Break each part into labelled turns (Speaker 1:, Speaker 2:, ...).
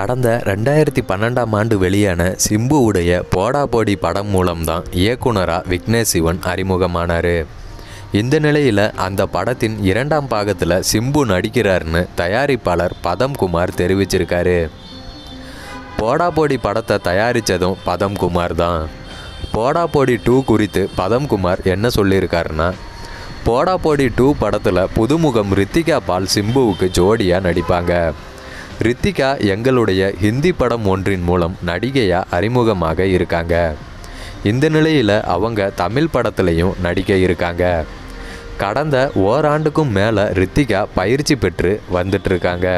Speaker 1: கடந்த ரெண்டாயிரத்தி பன்னெண்டாம் ஆண்டு வெளியான சிம்புவுடைய போடா போடி படம் மூலம்தான் இயக்குனராக விக்னேஷ் சிவன் அறிமுகமானார் இந்த நிலையில் அந்த படத்தின் இரண்டாம் பாகத்தில் சிம்பு நடிக்கிறார்னு தயாரிப்பாளர் பதம் குமார் தெரிவிச்சிருக்காரு போடா போடி படத்தை தயாரித்ததும் பதம் குமார் தான் போடா போடி டூ குறித்து பதம் குமார் என்ன சொல்லியிருக்காருன்னா போடா போடி டூ படத்தில் புதுமுகம் ரித்திகா பால் சிம்புவுக்கு ஜோடியாக நடிப்பாங்க ரித்திகா எங்களுடைய ஹிந்தி படம் ஒன்றின் மூலம் நடிகையாக அறிமுகமாக இருக்காங்க இந்த நிலையில் அவங்க தமிழ் படத்துலையும் நடிக்க இருக்காங்க கடந்த ஓராண்டுக்கும் மேலே ரித்திகா பயிற்சி பெற்று வந்துட்டுருக்காங்க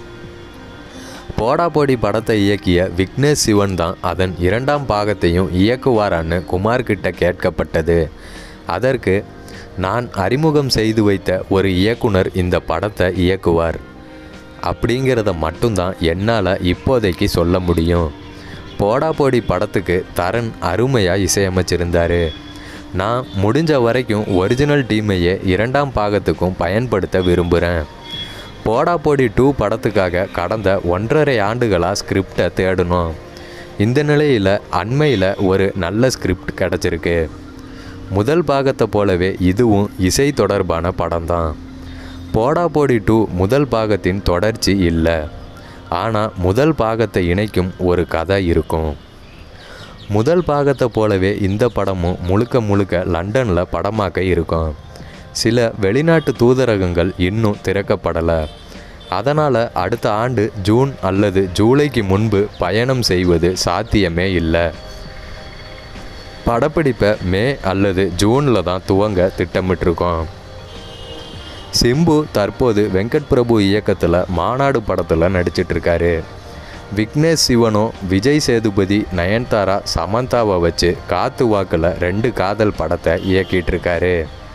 Speaker 1: போடா போடி படத்தை இயக்கிய விக்னேஷ் சிவன் தான் அதன் இரண்டாம் பாகத்தையும் இயக்குவாரான்னு குமார் கிட்ட கேட்கப்பட்டது அதற்கு நான் அறிமுகம் செய்து வைத்த ஒரு இயக்குனர் இந்த படத்தை இயக்குவார் அப்படிங்கிறத மட்டும்தான் என்னால் இப்போதைக்கு சொல்ல முடியும் போடா போடி படத்துக்கு தரன் அருமையாக இசையமைச்சிருந்தார் நான் முடிஞ்ச வரைக்கும் ஒரிஜினல் டீமையே இரண்டாம் பாகத்துக்கும் பயன்படுத்த விரும்புகிறேன் போடா போடி டூ படத்துக்காக கடந்த ஒன்றரை ஆண்டுகளாக ஸ்கிரிப்டை தேடணும் இந்த நிலையில் அண்மையில் ஒரு நல்ல ஸ்கிரிப்ட் கிடச்சிருக்கு முதல் பாகத்தை போலவே இதுவும் இசை தொடர்பான படம்தான் போடா போடி டூ முதல் பாகத்தின் தொடர்ச்சி இல்லை ஆனால் முதல் பாகத்தை இணைக்கும் ஒரு கதை இருக்கும் முதல் பாகத்தை போலவே இந்த படமும் முழுக்க முழுக்க லண்டனில் படமாக்க இருக்கும் சில வெளிநாட்டு தூதரகங்கள் இன்னும் திறக்கப்படலை அதனால் அடுத்த ஆண்டு ஜூன் அல்லது ஜூலைக்கு முன்பு பயணம் செய்வது சாத்தியமே இல்லை படப்பிடிப்பை மே அல்லது ஜூனில் தான் துவங்க திட்டமிட்டிருக்கோம் சிம்பு தற்போது வெங்கட் பிரபு இயக்கத்தில் மாநாடு படத்தில் நடிச்சிட்ருக்காரு விக்னேஷ் சிவனோ விஜய் சேதுபதி நயன்தாரா சமந்தாவை வச்சு காத்து வாக்கில் ரெண்டு காதல் படத்தை இயக்கிட்டு இருக்காரு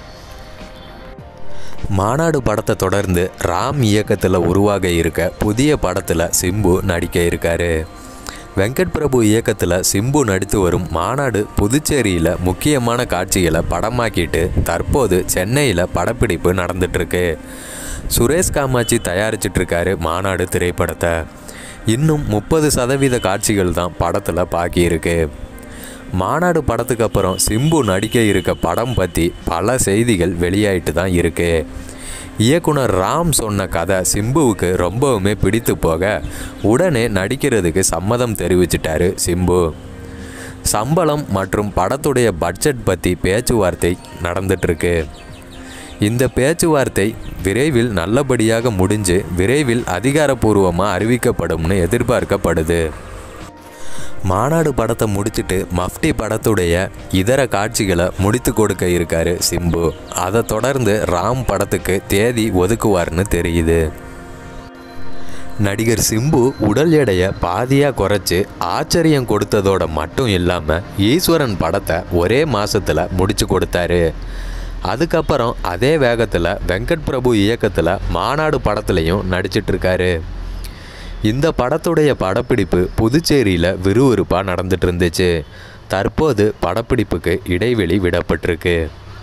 Speaker 1: மாநாடு படத்தை தொடர்ந்து ராம் இயக்கத்தில் உருவாக இருக்க புதிய படத்தில் சிம்பு நடிக்க இருக்காரு வெங்கட் பிரபு இயக்கத்தில் சிம்பு நடித்து வரும் மாநாடு புதுச்சேரியில் முக்கியமான காட்சிகளை படமாக்கிட்டு தற்போது சென்னையில் படப்பிடிப்பு நடந்துட்டுருக்கு சுரேஷ் காமாட்சி தயாரிச்சிட்ருக்காரு மாநாடு திரைப்படத்தை இன்னும் முப்பது சதவீத காட்சிகள் தான் படத்தில் பாக்கியிருக்கு மாநாடு படத்துக்கு அப்புறம் சிம்பு நடிக்க இருக்க படம் பற்றி பல செய்திகள் வெளியாயிட்டு தான் இருக்கு இயக்குனர் ராம் சொன்ன கதை சிம்புவுக்கு ரொம்பவுமே பிடித்து போக உடனே நடிக்கிறதுக்கு சம்மதம் தெரிவிச்சிட்டாரு சிம்பு சம்பளம் மற்றும் படத்துடைய பட்ஜெட் பற்றி பேச்சுவார்த்தை நடந்துட்டுருக்கு இந்த பேச்சுவார்த்தை விரைவில் நல்லபடியாக முடிஞ்சு விரைவில் அதிகாரப்பூர்வமாக அறிவிக்கப்படும்னு எதிர்பார்க்கப்படுது மாநாடு படத்தை முடிச்சுட்டு மஃப்டி படத்துடைய இதர காட்சிகளை முடித்து கொடுக்க இருக்காரு சிம்பு அதை தொடர்ந்து ராம் படத்துக்கு தேதி ஒதுக்குவார்னு தெரியுது நடிகர் சிம்பு உடல் எடையை பாதியாக குறைச்சி ஆச்சரியம் கொடுத்ததோட மட்டும் இல்லாமல் ஈஸ்வரன் படத்தை ஒரே மாதத்தில் முடிச்சு கொடுத்தாரு அதுக்கப்புறம் அதே வேகத்தில் வெங்கட் பிரபு இயக்கத்தில் மாநாடு படத்துலையும் நடிச்சிட்ருக்காரு இந்த படத்துடைய படப்பிடிப்பு புதுச்சேரியில் விறுவிறுப்பாக நடந்துட்டு இருந்துச்சு தற்போது படப்பிடிப்புக்கு இடைவெளி விடப்பட்டிருக்கு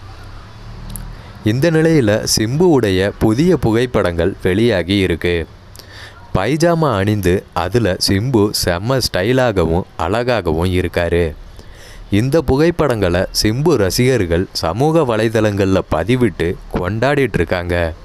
Speaker 1: இந்த நிலையில் சிம்புவுடைய புதிய புகைப்படங்கள் வெளியாகி இருக்கு பைஜாமா அணிந்து அதில் சிம்பு செம்ம ஸ்டைலாகவும் அழகாகவும் இருக்காரு இந்த புகைப்படங்களை சிம்பு ரசிகர்கள் சமூக வலைதளங்களில் பதிவிட்டு கொண்டாடிட்டு இருக்காங்க